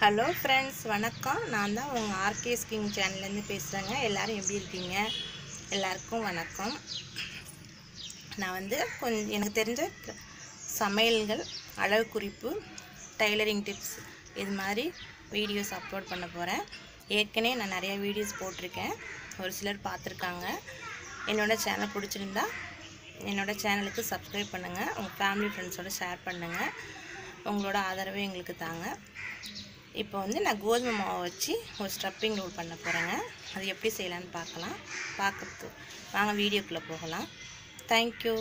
hello friends வணக்கம் நான் தான் உங்கள் ஆர்கேஸ் கிங் சேனல்லேருந்து பேசுகிறேங்க எல்லோரும் எப்படி இருக்கீங்க எல்லாருக்கும் வணக்கம் நான் வந்து கொஞ்சம் எனக்கு தெரிஞ்ச சமையல்கள் அளவு குறிப்பு டைலரிங் டிப்ஸ் இது மாதிரி வீடியோஸ் அப்லோட் பண்ண போகிறேன் ஏற்கனவே நான் நிறைய வீடியோஸ் போட்டிருக்கேன் ஒரு சிலர் பார்த்துருக்காங்க என்னோட சேனல் பிடிச்சிருந்தா என்னோட சேனலுக்கு சப்ஸ்கிரைப் பண்ணுங்கள் உங்கள் ஃபேமிலி ஃப்ரெண்ட்ஸோட ஷேர் பண்ணுங்கள் உங்களோட ஆதரவை எங்களுக்கு தாங்க இப்போ வந்து நான் கோதுமை மாவை வச்சு ஒரு ஸ்டப்பிங் ரோல் பண்ண போகிறேங்க அது எப்படி செய்யலான்னு பார்க்கலாம் பார்க்கறது வாங்க வீடியோக்குள்ளே போகலாம் தேங்க்யூ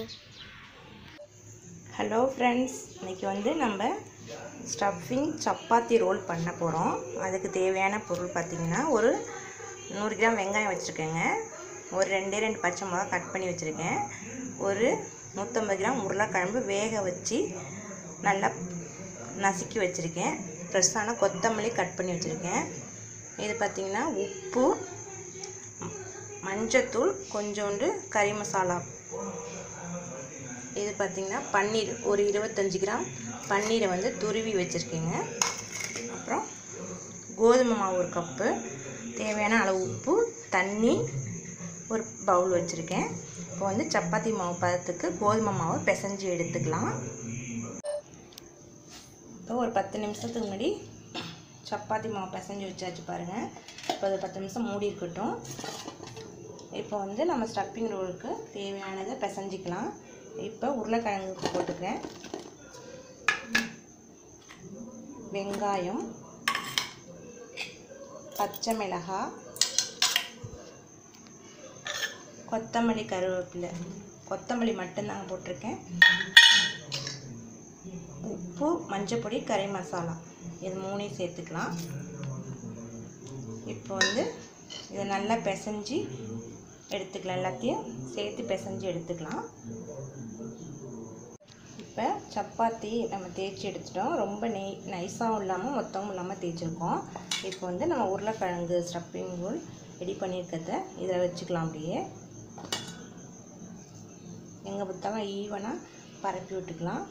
ஹலோ ஃப்ரெண்ட்ஸ் இன்றைக்கி வந்து நம்ம ஸ்டஃபிங் சப்பாத்தி ரோல் பண்ண போகிறோம் அதுக்கு தேவையான பொருள் பார்த்திங்கன்னா ஒரு நூறு கிராம் வெங்காயம் வச்சுருக்கேங்க ஒரு ரெண்டே ரெண்டு பச்சை மிளகா கட் பண்ணி வச்சுருக்கேன் ஒரு நூற்றம்பது கிராம் உருளைக்கிழம்பு வேக வச்சு நல்லா நசுக்கி வச்சுருக்கேன் ஃப்ரெஷ்ஷான கொத்தமல்லி கட் பண்ணி வச்சுருக்கேன் இது பார்த்திங்கன்னா உப்பு மஞ்சத்தூள் கொஞ்சோண்டு கறி மசாலா இது பார்த்திங்கன்னா பன்னீர் ஒரு இருபத்தஞ்சி கிராம் பன்னீரை வந்து துருவி வச்சுருக்கேங்க அப்புறம் கோதுமை மாவு ஒரு கப்பு தேவையான அளவு உப்பு தண்ணி ஒரு பவுல் வச்சுருக்கேன் இப்போ வந்து சப்பாத்தி மாவு பதத்துக்கு கோதுமை மாவை பிசைஞ்சு எடுத்துக்கலாம் இப்போ ஒரு பத்து நிமிஷத்துக்கு முன்னாடி சப்பாத்தி மாவு பிசைஞ்சு வச்சாச்சு பாருங்கள் இப்போ ஒரு பத்து நிமிஷம் மூடி இருக்கட்டும் இப்போ வந்து நம்ம ஸ்டப்பிங் ரோலுக்கு தேவையானதை பிசைஞ்சிக்கலாம் இப்போ உருளைக்கிழங்கு போட்டுக்கிறேன் வெங்காயம் பச்சை மிளகாய் கொத்தமல்லி கருவேப்பிலை கொத்தமல்லி மட்டும்தாங்க போட்டிருக்கேன் உப்பு மஞ்சப்பொடி கறி மசாலா இது மூணையும் சேர்த்துக்கலாம் இப்போ வந்து இதை நல்லா பிசைஞ்சு எடுத்துக்கலாம் எல்லாத்தையும் சேர்த்து பிசைஞ்சு எடுத்துக்கலாம் இப்போ சப்பாத்தி நம்ம தேய்ச்சி எடுத்துட்டோம் ரொம்ப நெய் நைஸாகவும் இல்லாமல் மொத்தமும் இல்லாமல் தேய்ச்சிருக்கோம் இப்போ வந்து நம்ம உருளைக்கிழங்கு ஸ்டப்பிங் ரோல் ரெடி பண்ணியிருக்கிறத இதில் வச்சுக்கலாம் அப்படியே எங்கே பார்த்தாலும் ஈவனாக பரப்பி விட்டுக்கலாம்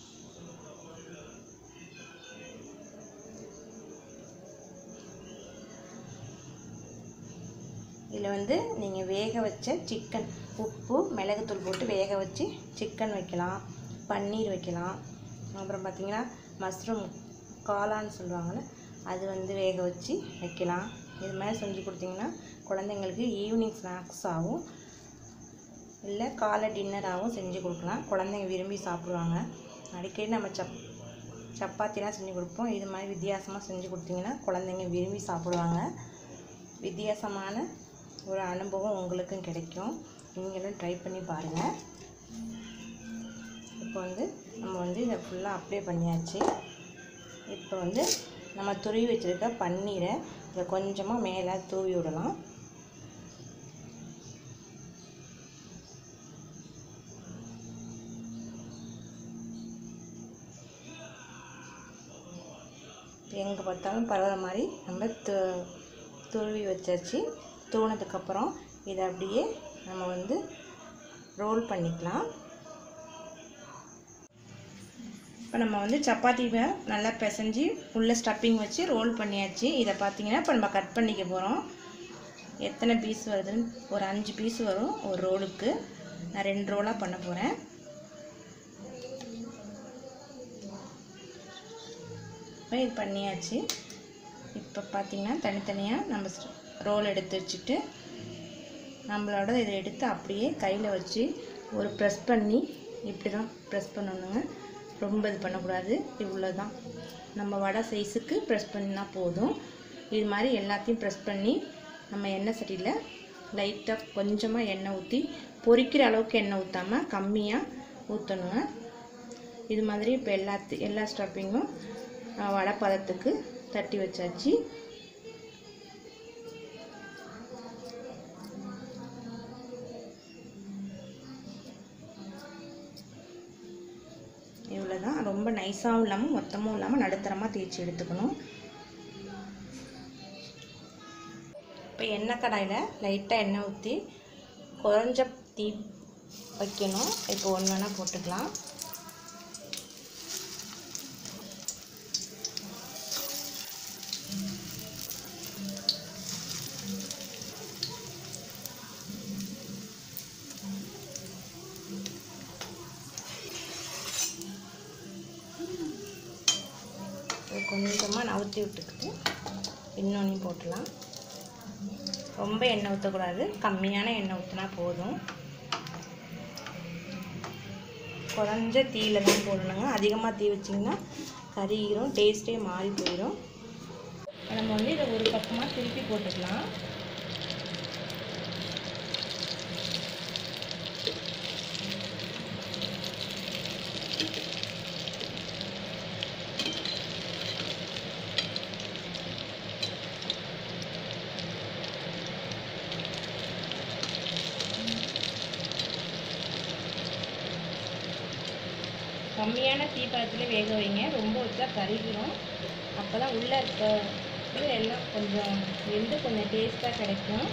இதில் வந்து நீங்கள் வேக வச்ச சிக்கன் உப்பு மிளகுத்தூள் போட்டு வேக வச்சு சிக்கன் வைக்கலாம் பன்னீர் வைக்கலாம் அப்புறம் பார்த்திங்கன்னா மஷ்ரூம் காளான்னு சொல்லுவாங்கள்ல அது வந்து வேக வச்சு வைக்கலாம் இது மாதிரி செஞ்சு கொடுத்தீங்கன்னா குழந்தைங்களுக்கு ஈவினிங் ஸ்நாக்ஸ் ஆகும் இல்லை காலை டின்னராகவும் செஞ்சு கொடுக்கலாம் குழந்தைங்க விரும்பி சாப்பிடுவாங்க அடிக்கடி நம்ம சப் சப்பாத்திலாம் செஞ்சு கொடுப்போம் இது மாதிரி வித்தியாசமாக செஞ்சு கொடுத்தீங்கன்னா குழந்தைங்க விரும்பி சாப்பிடுவாங்க வித்தியாசமான ஒரு அனுபவம் உங்களுக்கும் கிடைக்கும் நீங்களும் ட்ரை பண்ணி பாருங்கள் இப்போ வந்து நம்ம வந்து இதை ஃபுல்லாக அப்ளை பண்ணியாச்சு இப்போ வந்து நம்ம துருவி வச்சுருக்க பன்னீரை இதை கொஞ்சமாக மேலே தூவி விடலாம் எங்கே பார்த்தாலும் பரவுற மாதிரி நம்ம து துருவி வச்சாச்சு தூணதுக்கப்புறம் இதை அப்படியே நம்ம வந்து ரோல் பண்ணிக்கலாம் இப்போ நம்ம வந்து சப்பாத்தியை நல்லா பிசைஞ்சு உள்ளே ஸ்டப்பிங் வச்சு ரோல் பண்ணியாச்சு இதை பார்த்தீங்கன்னா இப்போ நம்ம கட் பண்ணிக்க போகிறோம் எத்தனை பீஸ் வருதுன்னு ஒரு அஞ்சு பீஸ் வரும் ஒரு ரோலுக்கு நான் ரெண்டு ரோலாக பண்ண போகிறேன் இப்போ இது பண்ணியாச்சு இப்போ பார்த்திங்கன்னா தனித்தனியாக நம்ம ரோல் எடுத்து வச்சுட்டு நம்மளோட இதை எடுத்து அப்படியே கையில் வச்சு ஒரு ப்ரெஸ் பண்ணி இப்படி தான் ப்ரெஸ் பண்ணணுங்க ரொம்ப இது பண்ணக்கூடாது இவ்வளோ தான் நம்ம வடை சைஸுக்கு ப்ரெஸ் பண்ணினா போதும் இது மாதிரி எல்லாத்தையும் ப்ரெஸ் பண்ணி நம்ம எண்ணெய் சட்டியில் லைட்டாக கொஞ்சமாக எண்ணெய் ஊற்றி பொரிக்கிற அளவுக்கு எண்ணெய் ஊற்றாமல் கம்மியாக ஊற்றணுங்க இது மாதிரி இப்போ எல்லாத்து எல்லா ஸ்டப்பிங்கும் வடை பதத்துக்கு தட்டி வச்சாச்சு இவ்வளோ தான் ரொம்ப நைஸாகவும் இல்லாமல் மொத்தமும் இல்லாமல் நடுத்தரமாக தேய்ச்சி எடுத்துக்கணும் இப்போ எண்ணெய் கடாயில் லைட்டாக எண்ணெய் ஊற்றி குறைஞ்ச தீ வைக்கணும் இப்போ ஒன்று வேணால் போட்டுக்கலாம் கொஞ்சமாக நவுத்தி விட்டுக்கிட்டு இன்னொன்றையும் போட்டுடலாம் ரொம்ப எண்ணெய் ஊற்றக்கூடாது கம்மியான எண்ணெய் ஊற்றினா போதும் குறைஞ்ச தீயில தான் போடணுங்க அதிகமாக தீ வச்சிங்கன்னா கறியிரும் டேஸ்ட்டே மாறி போயிடும் நம்ம வந்து இதை ஒரு பக்கமாக திருப்பி போட்டுக்கலாம் கம்மியான தீப்பழத்தில் வேக வைங்க ரொம்ப வச்சா கருகிரும் அப்போ தான் உள்ளே இருக்க இது எல்லாம் கொஞ்சம் வெந்து கொஞ்சம் டேஸ்ட்டாக கிடைக்கும்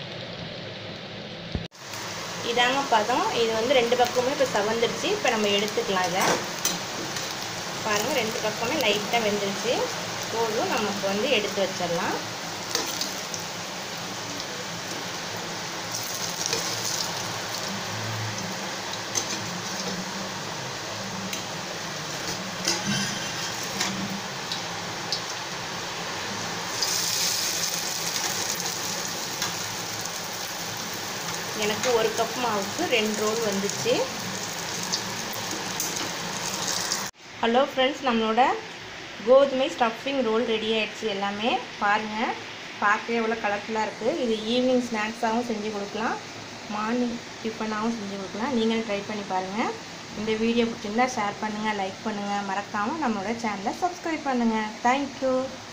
இதாங்க பதம் இது வந்து ரெண்டு பக்கமுமே இப்போ சவந்துருச்சு இப்போ நம்ம எடுத்துக்கலாம் இதை பாருங்கள் ரெண்டு பக்கமே லைட்டாக வெந்துருச்சு போதும் நமக்கு வந்து எடுத்து வச்சிடலாம் எனக்கு ஒரு கப் மாவுக்கு ரெண்டு ரோல் வந்துச்சு ஹலோ ஃப்ரெண்ட்ஸ் நம்மளோட கோதுமை ஸ்டஃபிங் ரோல் ரெடி ஆயிடுச்சு எல்லாமே பாருங்கள் பார்க்க எவ்வளோ கலர்ஃபுல்லாக இருக்குது இது ஈவினிங் ஸ்நாக்ஸாகவும் செஞ்சு கொடுக்கலாம் மார்னிங் டிஃபனாகவும் செஞ்சு கொடுக்கலாம் நீங்களும் ட்ரை பண்ணி பாருங்கள் இந்த வீடியோ பிடிச்சிருந்தா ஷேர் பண்ணுங்கள் லைக் பண்ணுங்கள் மறக்காமல் நம்மளோட சேனலை சப்ஸ்கிரைப் பண்ணுங்கள் தேங்க்யூ